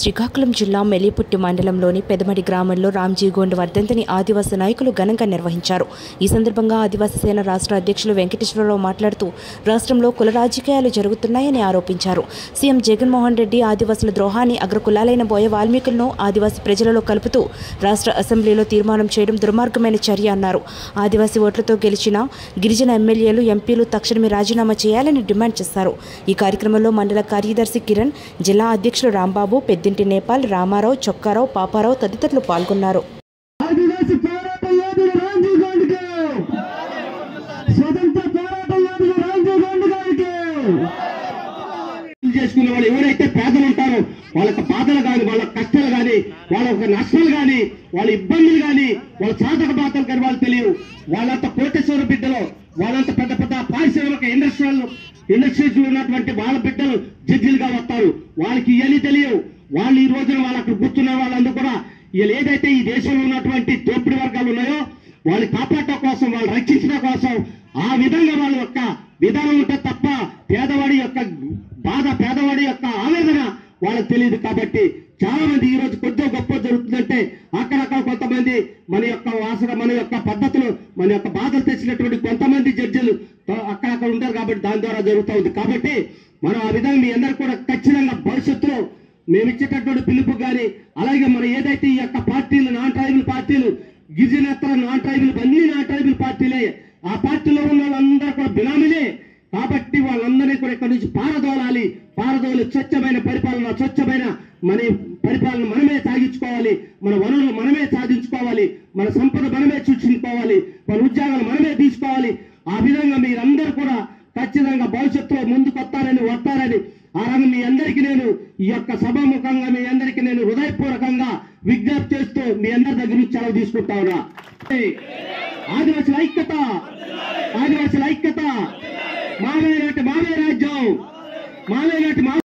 శ్రీకాకుళం జిల్లా మెలిపుట్టి మండలంలోని పెదమడి గ్రామంలో రామ్జీ గోండ్ వర్ధంతిని ఆదివాసీ నాయకులు ఘనంగా నిర్వహించారు ఈ సందర్భంగా ఆదివాసీ సేన రాష్ట్ర అధ్యక్షులు వెంకటేశ్వరరావు మాట్లాడుతూ రాష్ట్రంలో కుల రాజకీయాలు జరుగుతున్నాయని ఆరోపించారు సీఎం జగన్మోహన్ రెడ్డి ఆదివాసుల ద్రోహాన్ని అగ్రకులాలైన బోయ వాల్మీకులను ఆదివాసీ ప్రజలలో కలుపుతూ రాష్ట్ర అసెంబ్లీలో తీర్మానం చేయడం దుర్మార్గమైన చర్య అన్నారు ఆదివాసీ ఓట్లతో గెలిచిన గిరిజన ఎమ్మెల్యేలు ఎంపీలు తక్షణమే రాజీనామా చేయాలని డిమాండ్ చేశారు ఈ కార్యక్రమంలో మండల కార్యదర్శి కిరణ్ జిల్లా అధ్యక్షులు రాంబాబు పెద్దింటి నేపాల్ రామారావు చొక్కారావు పాపారావు తదితరులు పాల్గొన్నారు ఆదివాసి పోరాట యోధుడు రాంజీ గోండ్కి స్వతంత్ర పోరాట యోధుడు రాంజీ గోండ్ గారికి చేసుకునే వాళ్ళు ఎవరైతే పేదలు ఉంటారో వాళ్ళ యొక్క బాధలు కానీ వాళ్ళ కష్టాలు కానీ వాళ్ళ యొక్క నష్టాలు కానీ వాళ్ళ ఇబ్బందులు కానీ వాళ్ళ సాధక బాధలు కానీ వాళ్ళు తెలియవు వాళ్ళంత కోటేశ్వర బిడ్డలు వాళ్ళంత పెద్ద పెద్ద పారిశ్రామిక ఇండస్ట్రియల్ ఇండస్ట్రీస్ ఉన్నటువంటి వాళ్ళ బిడ్డలు జడ్జిలుగా వస్తారు వాళ్ళకి ఇవన్నీ తెలియవు వాళ్ళు ఈ రోజున వాళ్ళు అక్కడ కూర్చున్న వాళ్ళందరూ కూడా వీళ్ళు ఏదైతే ఈ దేశంలో ఉన్నటువంటి దోపిడీ వర్గాలు ఉన్నాయో వాళ్ళు కాపాడటం కోసం వాళ్ళు రక్షించడం కోసం ఆ విధంగా వాళ్ళ యొక్క విధానం ఉంటే తప్ప పేదవాడి యొక్క బాధ పేదవాడి యొక్క ఆవేదన వాళ్ళకి తెలియదు కాబట్టి చాలా మంది ఈ రోజు కొద్దిగా గొప్ప జరుగుతుందంటే అక్కడక్కడ కొంతమంది మన యొక్క వాసన మన యొక్క పద్ధతులు మన యొక్క బాధలు తెచ్చినటువంటి కొంతమంది జడ్జిలు త- అక్కడక్కడ ఉంటారు కాబట్టి దాని ద్వారా జరుగుతూ ఉంది కాబట్టి మనం ఆ విధంగా మీ అందరు కూడా ఖచ్చితంగా భవిష్యత్తులో మేము ఇచ్చేటటువంటి పిలుపు కానీ అలాగే మనం ఏదైతే ఈ యొక్క పార్టీలు నాన్ ట్రైబల్ పార్టీలు గిరిజనేతర నాన్ ట్రైబల్ అన్ని నాన్ ట్రైబల్ పార్టీలే ఆ పార్టీలో ఉన్న వాళ్ళందరూ కూడా బినామీలే కాబట్టి వాళ్ళందరినీ కూడా ఇక్కడ నుంచి పారదోలాలి పారదోలి స్వచ్ఛమైన పరిపాలన స్వచ్ఛమైన మన పరిపాలన మనమే సాగించుకోవాలి మన వనరులు మనమే సాధించుకోవాలి మన సంపద మనమే సృష్టించుకోవాలి మన ఉద్యోగాలు మనమే తీసుకోవాలి ఆ విధంగా మీరందరూ కూడా ఖచ్చితంగా భవిష్యత్తులో ముందుకు వస్తారని వస్తారని ఆ రంగం మీ అందరికీ నేను ఈ యొక్క సభాముఖంగా మీ అందరికీ నేను హృదయపూర్వకంగా విజ్ఞప్తి చేస్తూ మీ అందరి దగ్గర నుంచి సెలవు తీసుకుంటా ఉన్నా ఆదివాసుల ఐక్యత ఆదివాసుల ఐక్యత మావే నాటి మావే రాజ్యం మావే నాటి మావే